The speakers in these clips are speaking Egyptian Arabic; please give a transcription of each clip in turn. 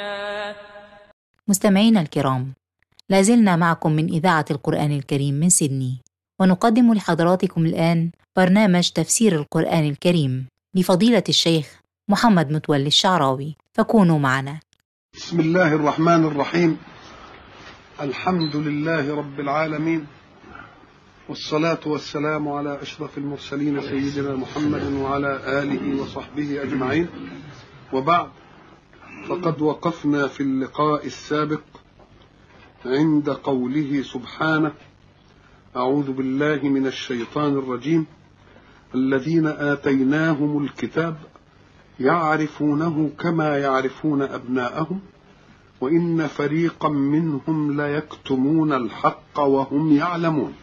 معنا مستمعينا الكرام لازلنا معكم من إذاعة القرآن الكريم من سيدني ونقدم لحضراتكم الآن برنامج تفسير القرآن الكريم لفضيلة الشيخ محمد متولي الشعراوي فكونوا معنا بسم الله الرحمن الرحيم الحمد لله رب العالمين والصلاة والسلام على أشرف المرسلين سيدنا محمد وعلى آله وصحبه أجمعين وبعد فقد وقفنا في اللقاء السابق عند قوله سبحانه أعوذ بالله من الشيطان الرجيم الذين آتيناهم الكتاب يعرفونه كما يعرفون أبناءهم وإن فريقا منهم ليكتمون الحق وهم يعلمون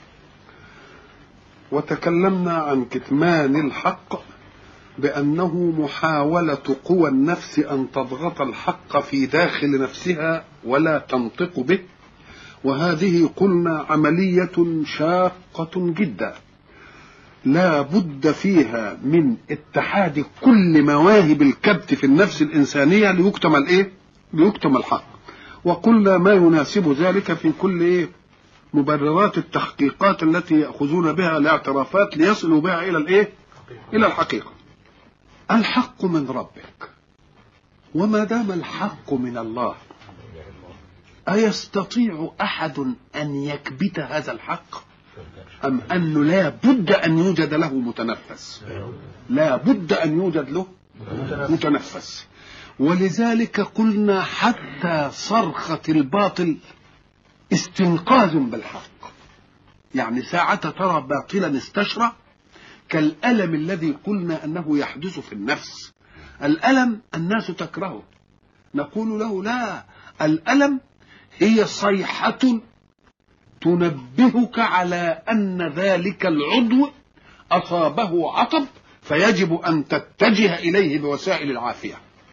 وتكلمنا عن كتمان الحق بأنه محاولة قوى النفس أن تضغط الحق في داخل نفسها ولا تنطق به وهذه قلنا عملية شاقة جدا لا بد فيها من اتحاد كل مواهب الكبت في النفس الإنسانية ليكتم الإيه؟ ليكتم الحق وقلنا ما يناسب ذلك في كل إيه؟ مبررات التحقيقات التي يأخذون بها الاعترافات ليصلوا بها إلى الإيه؟ إلى الحقيقة الحق من ربك وما دام الحق من الله أيستطيع أحد أن يكبت هذا الحق أم أنه لا بد أن يوجد له متنفس لا بد أن يوجد له متنفس ولذلك قلنا حتى صرخة الباطل استنقاذ بالحق يعني ساعة ترى باطلا استشرى كالألم الذي قلنا أنه يحدث في النفس الألم الناس تكرهه نقول له لا الألم هي صيحة تنبهك على أن ذلك العضو أصابه عطب فيجب أن تتجه إليه بوسائل العافية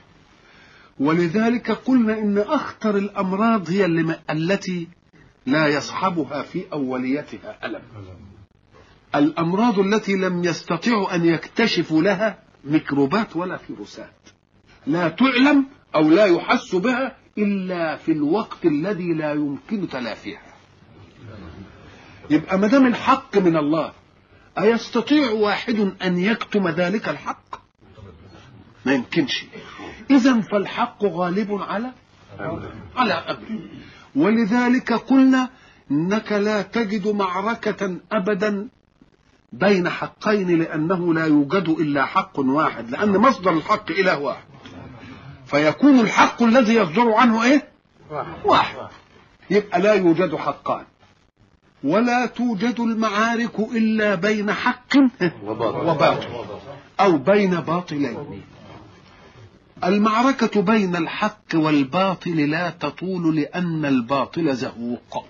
ولذلك قلنا إن أخطر الأمراض هي اللي التي لا يصحبها في أوليتها ألم الأمراض التي لم يستطيعوا أن يكتشفوا لها ميكروبات ولا فيروسات لا تعلم أو لا يحس بها إلا في الوقت الذي لا يمكن تلافيها يبقى ما دام الحق من الله أيستطيع واحد أن يكتم ذلك الحق؟ ما يمكنش إذا فالحق غالب على على أمره ولذلك قلنا إنك لا تجد معركة أبدا بين حقين لأنه لا يوجد إلا حق واحد لأن مصدر الحق إله واحد فيكون الحق الذي يصدر عنه إيه؟ واحد يبقى لا يوجد حقان ولا توجد المعارك إلا بين حق وباطل أو بين باطلين المعركة بين الحق والباطل لا تطول لأن الباطل زهوق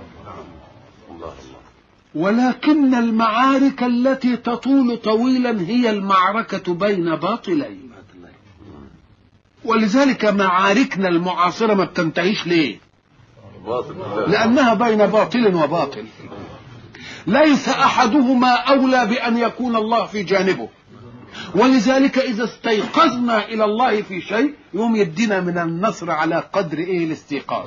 ولكن المعارك التي تطول طويلا هي المعركة بين باطلين ولذلك معاركنا المعاصرة ما بتنتهيش ليه لأنها بين باطل وباطل ليس أحدهما أولى بأن يكون الله في جانبه ولذلك إذا استيقظنا إلى الله في شيء يوم يدينا من النصر على قدر إيه الاستيقاظ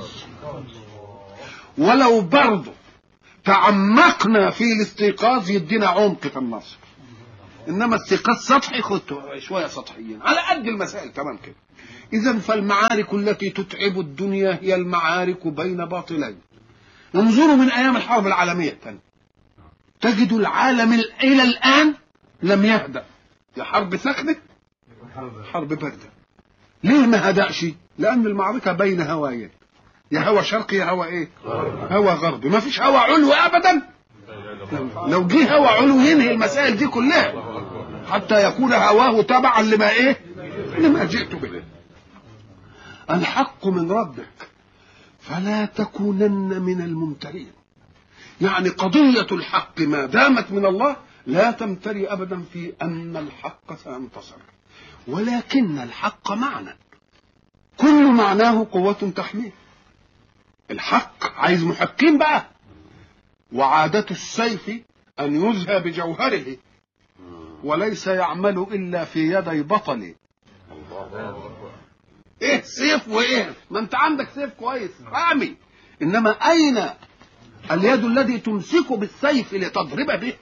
ولو برضه تعمقنا في الاستيقاظ يدينا عمق في النصر إنما استيقاظ سطحي خدته شوية سطحيين على قد المسائل تمام كده إذا فالمعارك التي تتعب الدنيا هي المعارك بين باطلين انظروا من أيام الحرب العالمية الثانية تجد العالم إلى الآن لم يهدأ يا حرب سخنة حرب باردة ليه ما هدأش لأن المعركة بين هوايين يا هوا شرقي يا هوا ايه هوا غربي ما فيش هوا علو ابدا لو جه هوا علو ينهي المسائل دي كلها حتى يكون هواه تبعا لما ايه لما جئت به الحق من ربك فلا تكونن من الممترين يعني قضية الحق ما دامت من الله لا تمتري أبدا في أن الحق سينتصر ولكن الحق معنى كل معناه قوة تحميه الحق عايز محكين بقى وعادة السيف أن يزهى بجوهره وليس يعمل إلا في يدي بطل ايه سيف وايه ما انت عندك سيف كويس رامي انما اين اليد الذي تمسك بالسيف لتضرب به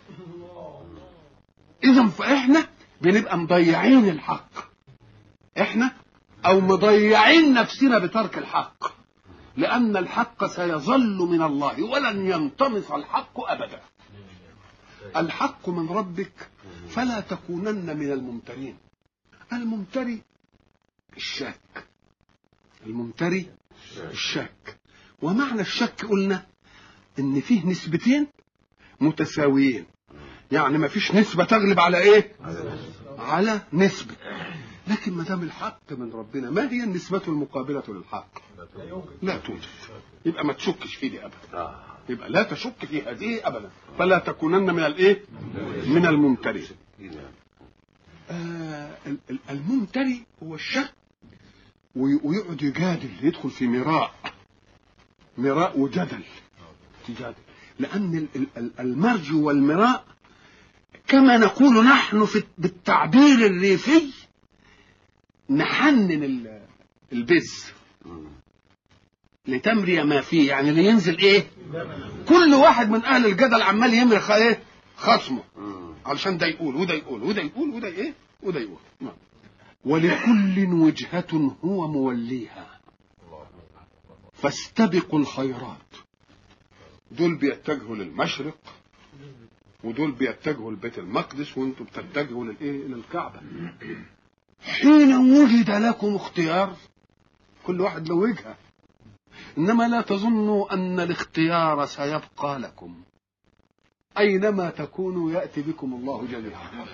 اذا فاحنا بنبقى مضيعين الحق احنا او مضيعين نفسنا بترك الحق لان الحق سيظل من الله ولن ينطمس الحق ابدا الحق من ربك فلا تكونن من الممترين الممتري الشاك الممتري الشاك ومعنى الشك قلنا ان فيه نسبتين متساويين يعني ما فيش نسبة تغلب على ايه على نسبة لكن ما دام الحق من ربنا ما هي النسبة المقابلة للحق لا توجد يبقى ما تشكش في دي ابدا يبقى لا تشك في هذه ابدا فلا تكونن من الايه من الممترين آه الممتري هو الشك ويقعد يجادل يدخل في مراء مراء وجدل تجادل لأن المرج والمراء كما نقول نحن في بالتعبير الريفي نحنن البز لتمري ما فيه يعني لينزل ايه كل واحد من اهل الجدل عمال يمرخ ايه خصمه علشان ده يقول وده يقول وده يقول وده ايه وده يقول ولكل وجهة هو موليها فاستبقوا الخيرات دول بيتجهوا للمشرق ودول بيتجهوا لبيت المقدس وانتم بتتجهوا للايه للكعبه حين وجد لكم اختيار كل واحد له وجهه انما لا تظنوا ان الاختيار سيبقى لكم اينما تكونوا ياتي بكم الله جميعا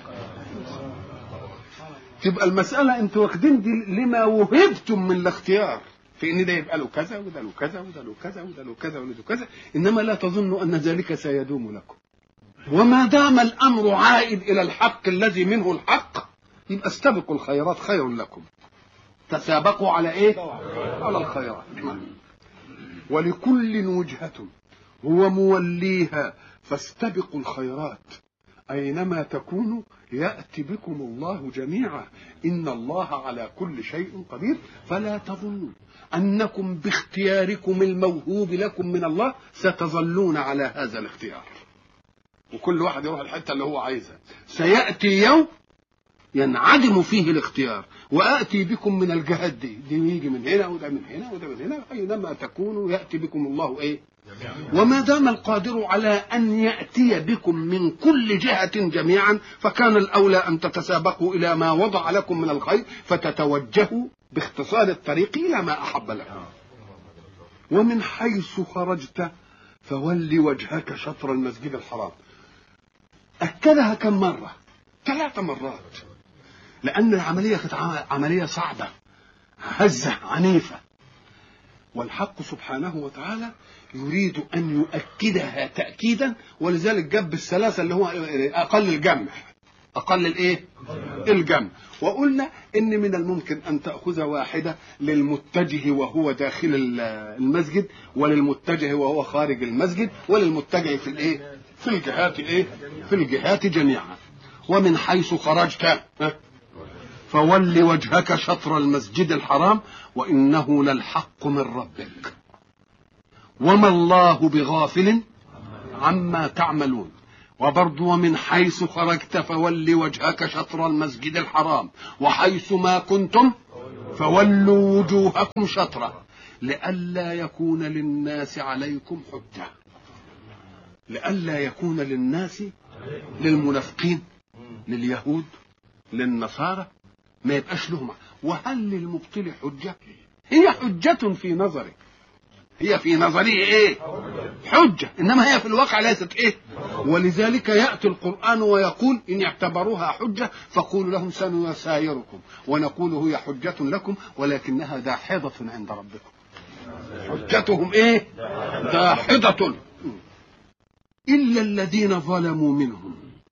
تبقى المساله انتوا واخدين دي لما وهبتم من الاختيار في ان ده يبقى له كذا وده له كذا وده له كذا وده له كذا وده له كذا انما لا تظنوا ان ذلك سيدوم لكم وما دام الامر عائد الى الحق الذي منه الحق يبقى استبقوا الخيرات خير لكم تسابقوا على ايه على الخيرات ولكل وجهة هو موليها فاستبقوا الخيرات أينما تكونوا يأتي بكم الله جميعا إن الله على كل شيء قدير فلا تظنوا أنكم باختياركم الموهوب لكم من الله ستظلون على هذا الاختيار وكل واحد يروح الحتة اللي هو عايزها سيأتي يوم ينعدم فيه الاختيار وآتي بكم من الجهات دي دي يجي من هنا وده من هنا وده من هنا أينما تكونوا يأتي بكم الله إيه وما دام القادر على أن يأتي بكم من كل جهة جميعا فكان الأولى أن تتسابقوا إلى ما وضع لكم من الخير فتتوجهوا باختصار الطريق إلى ما أحب لكم ومن حيث خرجت فول وجهك شطر المسجد الحرام أكدها كم مرة ثلاث مرات لأن العملية كانت عملية صعبة هزة عنيفة والحق سبحانه وتعالى يريد أن يؤكدها تأكيدا ولذلك جاب الثلاثة اللي هو أقل الجمع أقل الإيه؟ الجمع وقلنا إن من الممكن أن تأخذ واحدة للمتجه وهو داخل المسجد وللمتجه وهو خارج المسجد وللمتجه في الإيه؟ في الجهات إيه؟ في الجهات جميعا ومن حيث خرجت فول وجهك شطر المسجد الحرام وإنه للحق من ربك وما الله بغافل عما تعملون وبرضو ومن حيث خرجت فول وجهك شطر المسجد الحرام وحيث ما كنتم فولوا وجوهكم شطره لئلا يكون للناس عليكم حجة لئلا يكون للناس للمنافقين لليهود للنصارى ما يبقاش لهم وهل للمبطل حجة هي حجة في نظره هي في نظره ايه حجة انما هي في الواقع ليست ايه ولذلك يأتي القرآن ويقول إن اعتبروها حجة فقولوا لهم سنسايركم ونقول هي حجة لكم ولكنها داحضة عند ربكم حجتهم ايه داحضة إلا الذين ظلموا منهم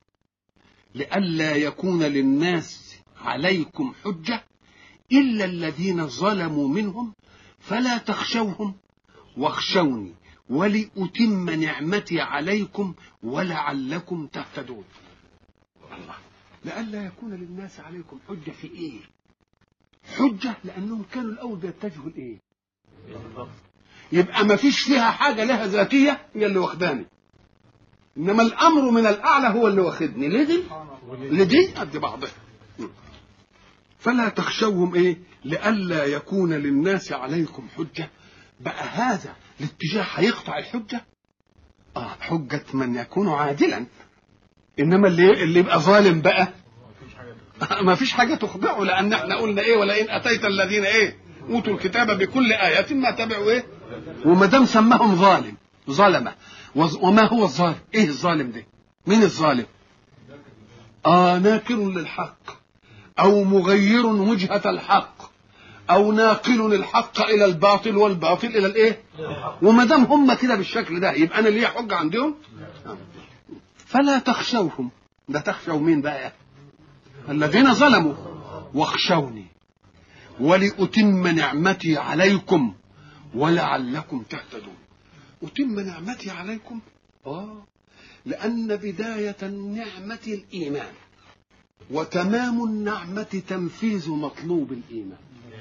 لئلا يكون للناس عليكم حجة إلا الذين ظلموا منهم فلا تخشوهم واخشوني ولأتم نعمتي عليكم ولعلكم تهتدون الله لئلا يكون للناس عليكم حجة في إيه حجة لأنهم كانوا الأول بيتجهوا لإيه؟ يبقى ما فيش فيها حاجة لها ذاتية هي اللي واخداني إنما الأمر من الأعلى هو اللي واخدني لدي لدي قد بعضها فلا تخشوهم إيه؟ لئلا يكون للناس عليكم حجة بقى هذا الاتجاه هيقطع الحجة آه حجة من يكون عادلا إنما اللي اللي يبقى ظالم بقى ما فيش حاجة تخضعه لأن احنا قلنا إيه ولئن أتيت الذين إيه أوتوا الكتاب بكل آية ما تبعوا إيه وما دام سماهم ظالم ظلمة وز- وما هو الظالم إيه الظالم ده مين الظالم آه ناكر للحق أو مغير وجهة الحق أو ناقل الحق إلى الباطل والباطل إلى الإيه وما دام هم كده بالشكل ده يبقى أنا ليا حجة عندهم فلا تخشوهم ده تخشوا مين بقى الذين ظلموا واخشوني ولأتم نعمتي عليكم ولعلكم تهتدون أتم نعمتي عليكم آه لأن بداية النعمة الإيمان وتمام النعمة تنفيذ مطلوب الإيمان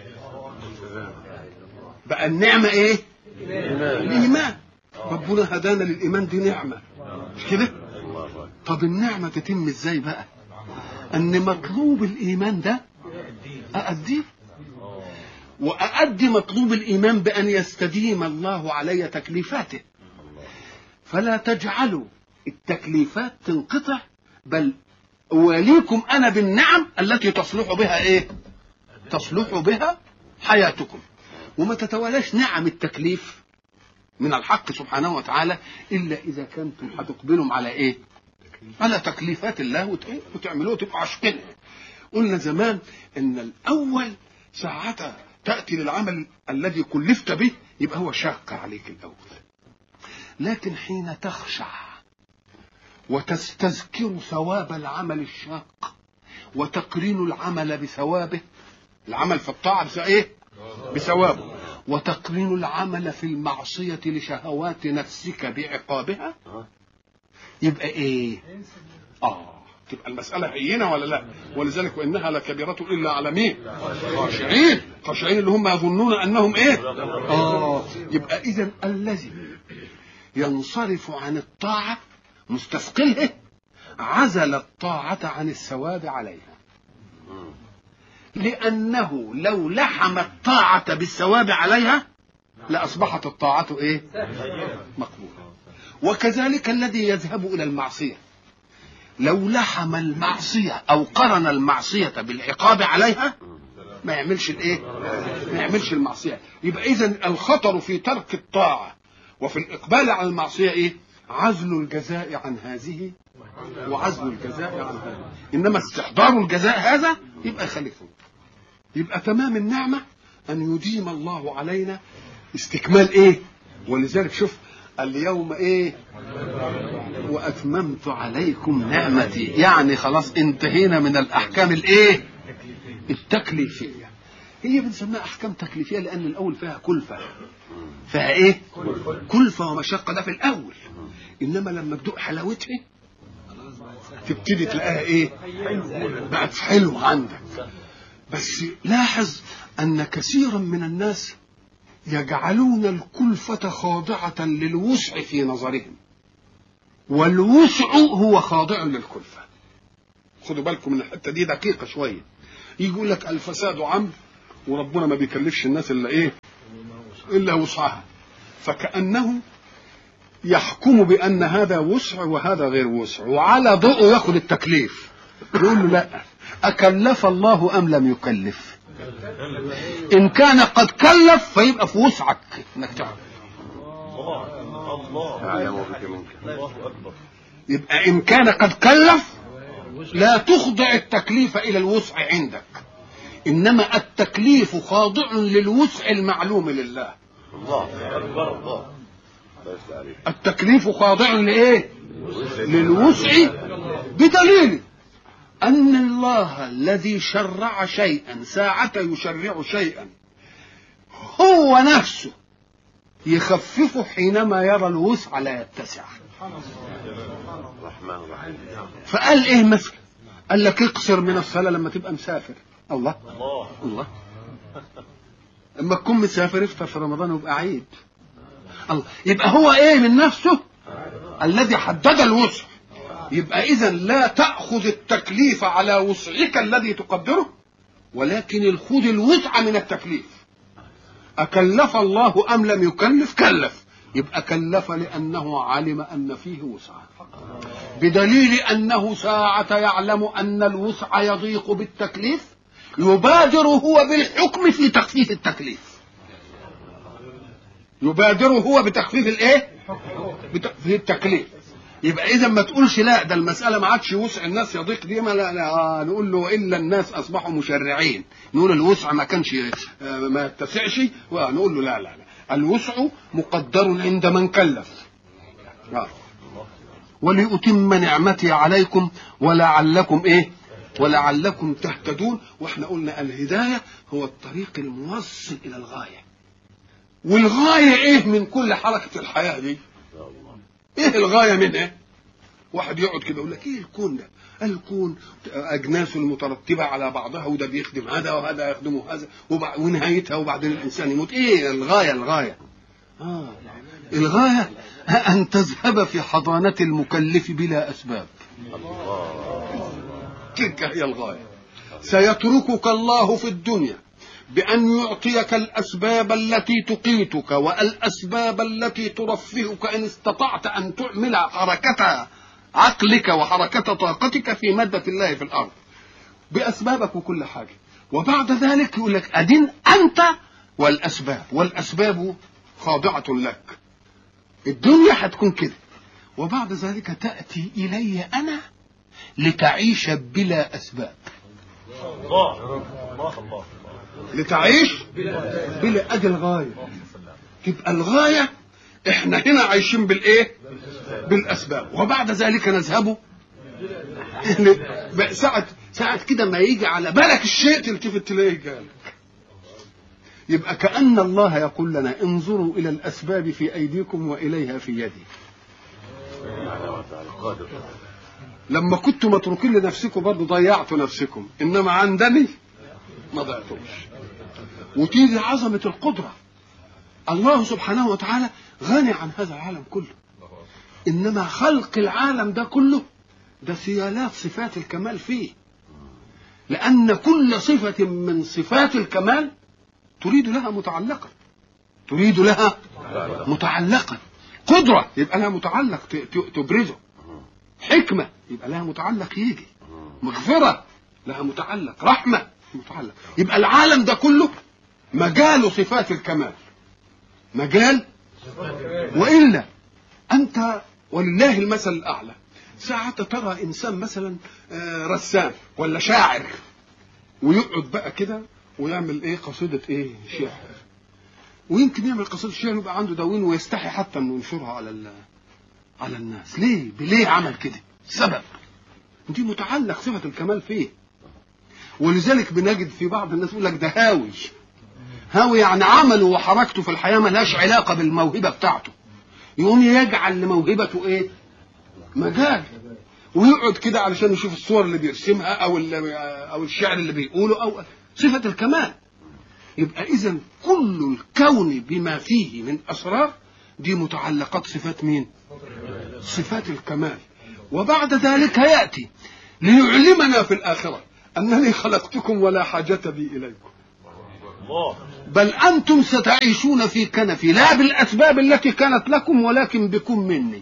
بقى النعمة إيه؟ الإيمان ربنا هدانا للإيمان دي نعمة مش كده؟ طب النعمة تتم إزاي بقى؟ أن مطلوب الإيمان ده أأديه وأأدي مطلوب الإيمان بأن يستديم الله علي تكليفاته فلا تجعلوا التكليفات تنقطع بل أواليكم أنا بالنعم التي تصلح بها إيه تصلح بها حياتكم وما تتوالاش نعم التكليف من الحق سبحانه وتعالى إلا إذا كنتم هتقبلوا على إيه على تكليفات الله وت- إيه؟ وتعملوها تبقوا عاشقينها قلنا زمان ان الاول ساعتها تاتي للعمل الذي كلفت به يبقى هو شاق عليك الاول لكن حين تخشع وتستذكر ثواب العمل الشاق وتقرين العمل بثوابه العمل في الطاعه بس ايه بثوابه وتقرين العمل في المعصيه لشهوات نفسك بعقابها يبقى ايه اه تبقى المسألة هينة ولا لا ولذلك وإنها لكبيرة إلا على مين خاشعين خاشعين اللي هم يظنون أنهم إيه آه يبقى إذا الذي ينصرف عن الطاعة مستثقله عزل الطاعة عن الثواب عليها لأنه لو لحم الطاعة بالثواب عليها لأصبحت الطاعة إيه مقبولة وكذلك الذي يذهب إلى المعصية لو لحم المعصية أو قرن المعصية بالعقاب عليها ما يعملش الإيه؟ ما يعملش المعصية يبقى إذا الخطر في ترك الطاعة وفي الإقبال على المعصية إيه؟ عزل الجزاء عن هذه وعزل الجزاء عن هذه إنما استحضار الجزاء هذا يبقى خليفه يبقى تمام النعمة أن يديم الله علينا استكمال إيه؟ ولذلك شوف اليوم إيه؟ واتممت عليكم نعمتي يعني خلاص انتهينا من الاحكام الايه التكليفيه هي بنسميها احكام تكليفيه لان الاول فيها كلفه فيها ايه كلفه ومشقه ده في الاول انما لما تدوق حلاوتها تبتدي تلاقيها ايه بقت حلوه عندك بس لاحظ ان كثيرا من الناس يجعلون الكلفه خاضعه للوسع في نظرهم والوسع هو خاضع للكلفة خدوا بالكم من الحتة دي دقيقة شوية يجي يقول لك الفساد عمد وربنا ما بيكلفش الناس إلا إيه إلا وسعها فكأنه يحكم بأن هذا وسع وهذا غير وسع وعلى ضوءه ياخد التكليف يقول له لا أكلف الله أم لم يكلف إن كان قد كلف فيبقى في وسعك إنك تعمل يبقى إن كان قد كلف لا تخضع التكليف إلى الوسع عندك إنما التكليف خاضع للوسع المعلوم لله الله اكبر الله التكليف خاضع لإيه للوسع بدليل أن الله الذي شرع شيئا ساعة يشرع شيئا هو نفسه يخففه حينما يرى الوسع لا يتسع الرحمن الرحيم فقال ايه مثلا قال لك اقصر من الصلاه لما تبقى مسافر الله الله الله اما تكون مسافر افطر في رمضان ويبقى عيد الله يبقى هو ايه من نفسه الذي حدد الوسع يبقى اذا لا تاخذ التكليف على وسعك الذي تقدره ولكن خذ الوسع من التكليف اكلف الله ام لم يكلف كلف يبقى كلف لانه علم ان فيه وسعا بدليل انه ساعه يعلم ان الوسع يضيق بالتكليف يبادر هو بالحكم في تخفيف التكليف يبادر هو بتخفيف الايه بتخفيف التكليف يبقى اذا ما تقولش لا ده المساله ما عادش وسع الناس يضيق دي ما لا, لا آه نقول له الا الناس اصبحوا مشرعين نقول الوسع ما كانش آه ما يتسعش ونقول له لا لا لا الوسع مقدر عند من كلف آه. ولأتم نعمتي عليكم ولعلكم ايه ولعلكم تهتدون واحنا قلنا الهدايه هو الطريق الموصل الى الغايه والغايه ايه من كل حركه الحياه دي ايه الغايه منها واحد يقعد كده يقول لك ايه الكون ده الكون اجناس المترتبه على بعضها وده بيخدم هذا وهذا يخدم هذا وبع- ونهايتها وبعدين الانسان يموت ايه الغايه الغايه آه. الغايه ان تذهب في حضانه المكلف بلا اسباب تلك هي الغايه سيتركك الله في الدنيا بأن يعطيك الأسباب التي تقيتك والأسباب التي ترفهك إن استطعت أن تعمل حركة عقلك وحركة طاقتك في مادة الله في الأرض بأسبابك وكل حاجة وبعد ذلك يقول لك أدين أنت والأسباب والأسباب خاضعة لك الدنيا هتكون كده وبعد ذلك تأتي إلي أنا لتعيش بلا أسباب لتعيش بلا أدي الغاية تبقى الغاية احنا هنا عايشين بالايه بالاسباب وبعد ذلك نذهب ل- ساعة ساعة كده ما يجي على بالك الشيء تلتفت تلاقيه جالك يبقى كأن الله يقول لنا انظروا إلى الأسباب في أيديكم وإليها في يدي لما كنتم متروكين لنفسكم برضه ضيعتوا نفسكم إنما عندني ما ضيعتوش وتيجي عظمة القدرة الله سبحانه وتعالى غني عن هذا العالم كله إنما خلق العالم ده كله ده سيالات صفات الكمال فيه لأن كل صفة من صفات الكمال تريد لها متعلقا تريد لها متعلقا قدرة يبقى لها متعلق ت- ت- تبرزه حكمة يبقى لها متعلق يجي مغفرة لها متعلق رحمة متعلق يبقى العالم ده كله مجال صفات الكمال مجال وإلا أنت ولله المثل الأعلى ساعة ترى إنسان مثلا آه، رسام ولا شاعر ويقعد بقى كده ويعمل ايه قصيدة ايه شعر ويمكن يعمل قصيدة شعر ويبقى عنده دواوين ويستحي حتى انه ينشرها على ال- على الناس ليه ليه عمل كده سبب دي متعلق صفة الكمال فيه ولذلك بنجد في بعض الناس يقول لك ده هاوي هاوي يعني عمله وحركته في الحياة ملهاش علاقة بالموهبة بتاعته يقوم يجعل لموهبته ايه مجال ويقعد كده علشان يشوف الصور اللي بيرسمها او ال- او الشعر اللي بيقوله او صفة الكمال يبقى اذا كل الكون بما فيه من اسرار دي متعلقات صفات مين صفات الكمال وبعد ذلك ياتي ليعلمنا في الاخره انني خلقتكم ولا حاجه بي اليكم بل انتم ستعيشون في كنفي لا بالاسباب التي كانت لكم ولكن بكم مني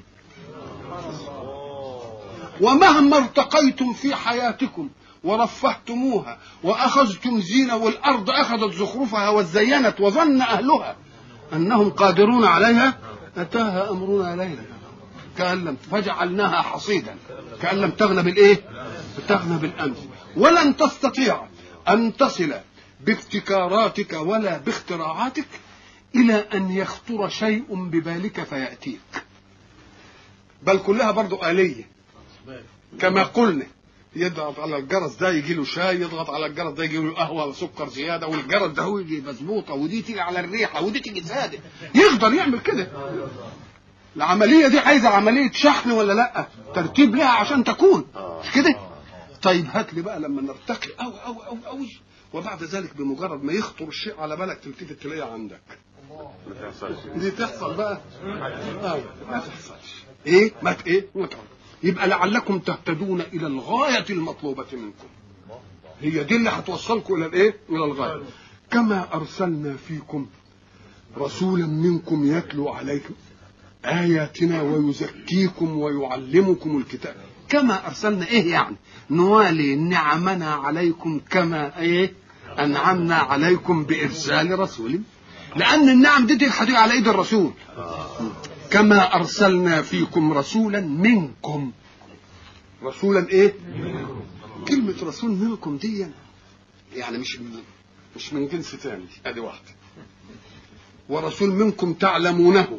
ومهما ارتقيتم في حياتكم ورفهتموها واخذتم زينه والارض اخذت زخرفها وزينت وظن اهلها انهم قادرون عليها اتاها امرنا ليلا كان لم فجعلناها حصيدا كان لم تغنى بالايه؟ تغنى بالامس ولن تستطيع ان تصل بابتكاراتك ولا باختراعاتك الى ان يخطر شيء ببالك فياتيك بل كلها برضو آلية كما قلنا يضغط على الجرس ده يجي له شاي يضغط على الجرس ده يجي له قهوه وسكر زياده والجرس ده هو يجي مظبوطه ودي تيجي على الريحه ودي تيجي زياده يقدر يعمل كده العمليه دي عايزه عمليه شحن ولا لا ترتيب لها عشان تكون مش كده طيب هات لي بقى لما نرتقي قوي قوي قوي قوي وبعد ذلك بمجرد ما يخطر الشيء على بالك تلتفت تلاقيه عندك دي تحصل بقى آه. ما تحصلش ايه ما ت- ايه ما تحصل. يبقى لعلكم تهتدون الى الغايه المطلوبه منكم هي دي اللي هتوصلكم الى الايه الى الغايه كما ارسلنا فيكم رسولا منكم يتلو عليكم آياتنا ويزكيكم ويعلمكم الكتاب كما أرسلنا إيه يعني نوالي نعمنا عليكم كما إيه أنعمنا عليكم بإرسال رسول لأن النعم دي هتيجي على إيد الرسول كما أرسلنا فيكم رسولا منكم رسولا إيه كلمة رسول منكم دي يعني مش من مش من جنس تاني ادي واحده ورسول منكم تعلمونه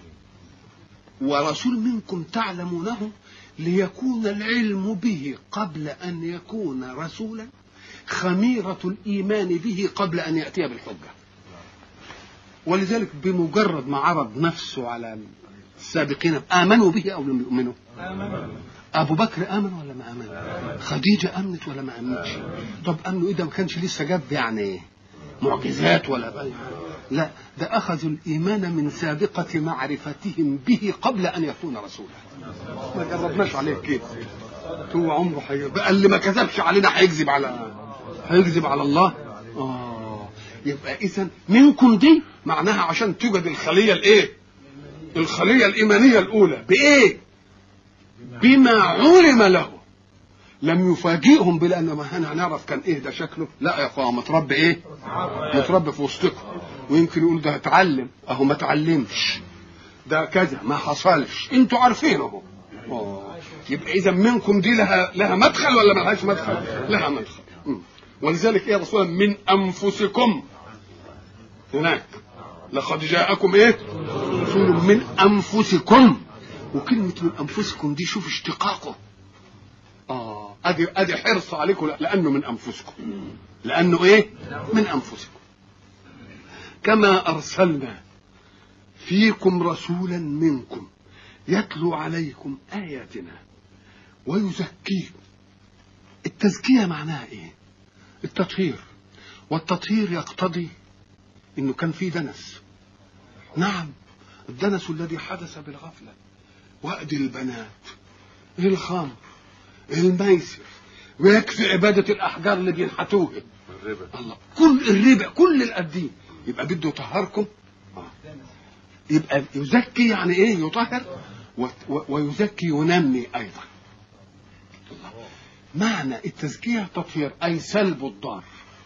ورسول منكم تعلمونه ليكون العلم به قبل ان يكون رسولا خميره الايمان به قبل ان ياتي بالحجه ولذلك بمجرد ما عرض نفسه على السابقين امنوا به او لم يؤمنوا ابو بكر امن ولا ما امن خديجه امنت ولا ما امنتش طب امنوا ايه ده ما كانش لسه جاب يعني معجزات ولا بقى. لا ده اخذوا الايمان من سابقه معرفتهم به قبل ان يكون رسولا ما جربناش عليه كده هو عمره حي... بقى اللي ما كذبش علينا هيكذب على هيكذب على الله اه يبقى اذا منكم دي معناها عشان توجد الخليه الايه الخليه الايمانيه الاولى بايه بما علم له لم يفاجئهم بلان ما احنا هنعرف كان ايه ده شكله لا يا اخويا متربي ايه متربي في وسطكم ويمكن يقول ده اتعلم اهو ما اتعلمش ده كذا ما حصلش انتوا عارفين اهو آه. يبقى اذا منكم دي لها لها مدخل ولا ما لهاش مدخل لها مدخل مم. ولذلك ايه رسولا من انفسكم هناك لقد جاءكم ايه رسول من انفسكم وكلمه من انفسكم دي شوف اشتقاقه اه ادي ادي حرص عليكم لا- لانه من انفسكم لانه ايه من انفسكم كما ارسلنا فيكم رسولا منكم يتلو عليكم اياتنا ويزكيكم التزكيه معناها ايه التطهير والتطهير يقتضي انه كان في دنس نعم الدنس الذي حدث بالغفله وأد البنات الخمر الميسر ويكفي عبادة الأحجار اللي بينحتوها الله كل الربا كل القديم يبقى بده يطهركم آه. يبقى يزكي يعني ايه يطهر و- و- ويزكي ينمي ايضا الله. معنى التزكيه تطهير اي سلب الضار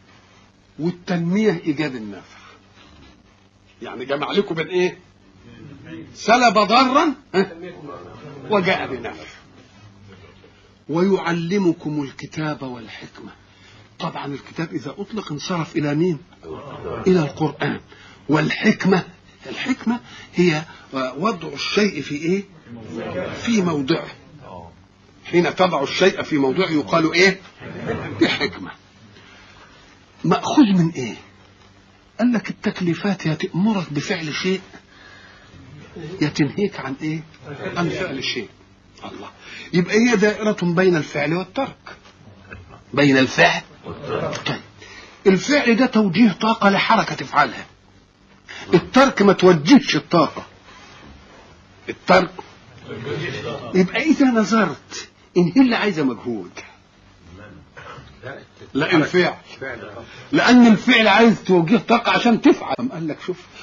والتنميه ايجاد النفع يعني جمع لكم بين ايه سلب ضرا ها؟ وجاء بنفع ويعلمكم الكتاب والحكمة طبعا الكتاب إذا أطلق انصرف إلى مين إلى القرآن والحكمة الحكمة هي وضع الشيء في إيه في موضعه حين تضع الشيء في موضعه يقال إيه بحكمة مأخوذ من إيه قال لك التكليفات يا تأمرك بفعل شيء يا تنهيك عن ايه عن فعل شيء الله يبقى هي دائرة بين الفعل والترك بين الفعل طيب الفعل ده توجيه طاقة لحركة تفعلها الترك ما توجهش الطاقة الترك يبقى إذا نظرت إن هي اللي عايزة مجهود لا الفعل لأن الفعل عايز توجيه طاقة عشان تفعل قال لك شوف